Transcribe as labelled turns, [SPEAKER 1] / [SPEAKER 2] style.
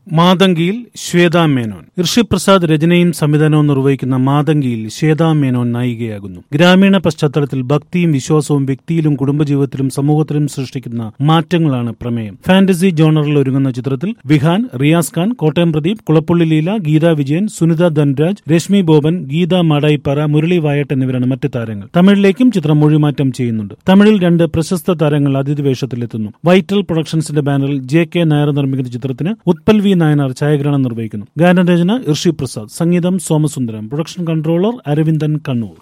[SPEAKER 1] മാതങ്കിയിൽ ശ്വേതാ മേനോൻ ഋഷിപ്രസാദ് രചനയും സംവിധാനവും നിർവഹിക്കുന്ന മാതങ്കിയിൽ ശ്വേതാ മേനോൻ നായികയാകുന്നു ഗ്രാമീണ പശ്ചാത്തലത്തിൽ ഭക്തിയും വിശ്വാസവും വ്യക്തിയിലും കുടുംബജീവിതത്തിലും സമൂഹത്തിലും സൃഷ്ടിക്കുന്ന മാറ്റങ്ങളാണ് പ്രമേയം ഫാന്റസി ജോണറിൽ ഒരുങ്ങുന്ന ചിത്രത്തിൽ വിഹാൻ റിയാസ് ഖാൻ കോട്ടയം പ്രദീപ് കുളപ്പുള്ളി ലീല ഗീതാ വിജയൻ സുനിത ധൻരാജ് രശ്മി ബോബൻ ഗീത മാടായിപ്പാറ മുരളി വായട്ട് എന്നിവരാണ് മറ്റ് താരങ്ങൾ തമിഴിലേക്കും ചിത്രം മൊഴിമാറ്റം ചെയ്യുന്നുണ്ട് തമിഴിൽ രണ്ട് പ്രശസ്ത താരങ്ങൾ അതിഥി വേഷത്തിലെത്തുന്നു വൈറ്റൽ പ്രൊഡക്ഷൻസിന്റെ ബാനറിൽ ജെ കെ നായർ നിർമ്മിക്കുന്ന ചിത്രത്തിന് ഉത്പൽ വി നായനാർ ഛായാഗ്രഹണം നിർവഹിക്കുന്നു ഗാനരചന ഋഷി പ്രസാദ് സംഗീതം സോമസുന്ദരം പ്രൊഡക്ഷൻ കൺട്രോളർ അരവിന്ദൻ കണ്ണൂർ